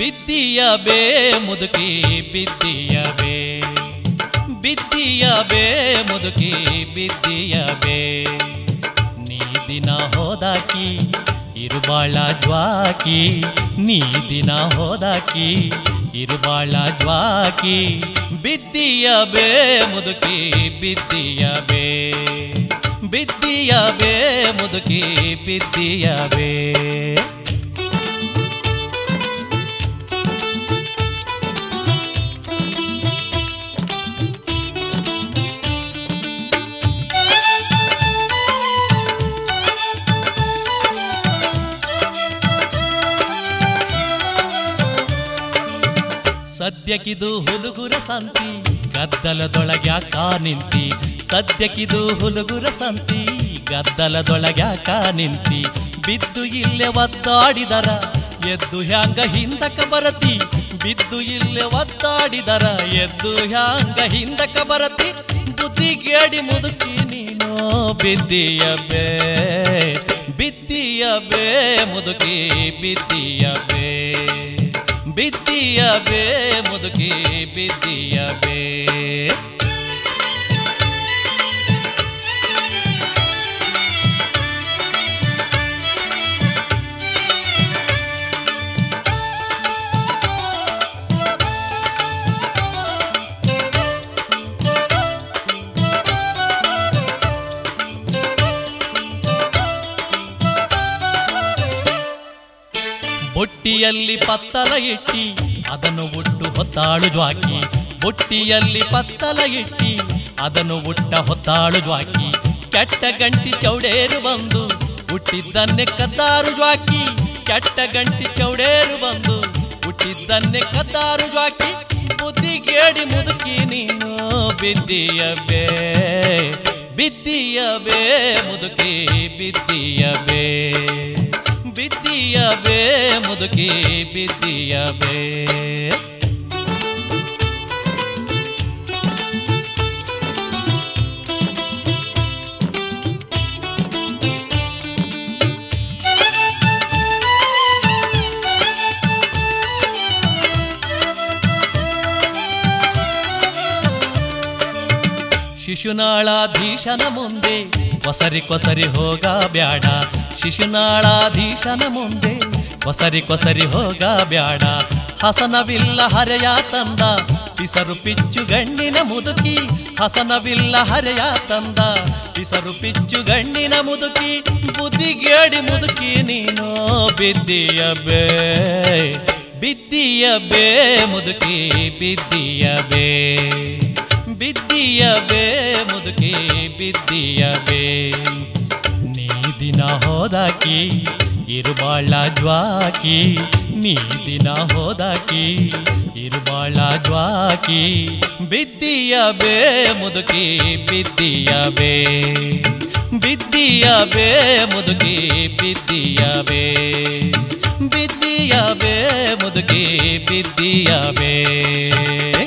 ಬಿದ್ದಿಯ ಬೇ ಮುದುಕಿ ಬಿದ್ದಿಯ ಬೇ ಬಿದ್ದಿಯ ಬೇ ಮುದುಕಿ ಬಿದ್ದಿಯ ಬೇ ನೀ ದಿನ ಹೋದಾಕಿ ಇರುಬಾಳ ಜ್ವಾಕಿ ನೀ ದಿನ ಹೋದಾಕಿ ಇರುಬಾಳ ಜ್ವಾಕಿ ಬಿದ್ದಿಯ ಬೇ ಮುದುಕಿ ಬಿದ್ದಿಯ ಬೇ ಬಿದ್ದಿಯ ಬೇ ಮುದುಕಿ ಬಿದ್ದಿಯ ಬೇ ಸದ್ಯಕ್ಕಿದು ಹುಡುಗುರ ಸಂತಿ ಗದ್ದಲದೊಳಗ್ಯಾಕ ನಿಂತಿ ಸದ್ಯಕ್ಕಿದು ಹುಡುಗುರ ಸಂತಿ ಗದ್ದಲದೊಳಗ್ಯಾಕ ನಿಂತಿ ಬಿದ್ದು ಇಲ್ಲೇ ಒದ್ದಾಡಿದರ ಎದ್ದು ಹ್ಯಾಂಗ ಹಿಂದಕ ಬರತಿ ಬಿದ್ದು ಇಲ್ಲೇ ಒದ್ದಾಡಿದರ ಎದ್ದು ಹ್ಯಾಂಗ ಹಿಂದಕ ಬರತಿ ಬುದ್ಧಿಗೇಡಿ ಮುದುಕಿ ನೀನು ಬಿದ್ದಿಯ ಬೇ ಬಿದ್ದಿಯ ಬೇ ಮುದುಕಿ ಬಿದ್ದಿಯ ಬೇ ಬಿದ್ದಿಯ ಬೇ ಮುದುಕಿ ಬಿದ್ದಿಯ ಬೇ ಬೊಟ್ಟಿಯಲ್ಲಿ ಪತ್ತಲ ಇಟ್ಟಿ ಅದನ್ನು ಉಟ್ಟು ಹೊತ್ತಾಳು ಜ್ವಾಕಿ ಬೊಟ್ಟಿಯಲ್ಲಿ ಪತ್ತಲ ಇಟ್ಟಿ ಅದನ್ನು ಉಟ್ಟ ಹೊತ್ತಾಳು ಜ್ವಾಕಿ ಕೆಟ್ಟ ಗಂಟಿ ಚೌಡೇರು ಬಂದು ಹುಟ್ಟಿದ್ದನ್ನೇ ಕದ್ದಾರು ಜ್ವಾಕಿ ಕೆಟ್ಟ ಗಂಟಿ ಚೌಡೇರು ಬಂದು ಹುಟ್ಟಿದ್ದನ್ನೇ ಕದ್ದಾರು ಜ್ವಾಕಿ ಬುದ್ಧಿಗೇಡಿ ಮುದುಕಿ ನೀನು ಬಿದ್ದಿಯ ಬೇ ಬಿದ್ದಿಯ ಬೇ ಮುದುಕಿ ಬಿದ್ದಿಯ ಬೇ ಬಿದ್ದಿಯ ಬೇ ಮುದುಕಿ ಬಿದ್ದಿಯ ಬೇ ಶಿಶುನಾಳಾಧೀಶನ ಮುಂದೆ ಕೊಸರಿ ಕೊಸರಿ ಹೋಗ ಬ್ಯಾಡ ಶಿಶುನಾಳಾಧೀಶನ ಮುಂದೆ ಕೊಸರಿ ಕೊಸರಿ ಹೋಗ ಬ್ಯಾಡ ಹಸನವಿಲ್ಲ ಹರೆಯ ತಂದ ಪಿಸರು ಪಿಚ್ಚು ಗಣ್ಣಿನ ಮುದುಕಿ ಹಸನವಿಲ್ಲ ಹರೆಯ ತಂದ ಪಿಸರು ಪಿಚ್ಚು ಗಣ್ಣಿನ ಮುದುಕಿ ಬುದ್ಧಿಗೇಡಿ ಮುದುಕಿ ನೀನು ಬಿದ್ದಿಯ ಬೇ ಬಿದ್ದಿಯ ಬೇ ಮುದುಕಿ ಬಿದ್ದಿಯ ಬೇ ಬಿದ್ದಿಯ ಬೇ ಮುದುಕಿ ಬಿದ್ದಿಯ ಬೇ ನೀ ದಿನ ಹೋದಾಕಿ ಇರುಬಾಳ ಜ್ವಾಕಿ ನೀ ದಿನ ಹೋದಾಕಿ ಇರುಬಾಳ ಜ್ವಾಕಿ ಬಿದ್ದಿಯ ಬೇ ಮುದುಕಿ ಬಿದ್ದಿಯ ಬೇ ಬಿದ್ದಿಯ ಬೇ ಮುದುಕಿ ಬಿದ್ದಿಯ ಬೇ ಬಿದ್ದಿಯ ಬೇ ಮುದುಕಿ ಬಿದ್ದಿಯ ಬೇ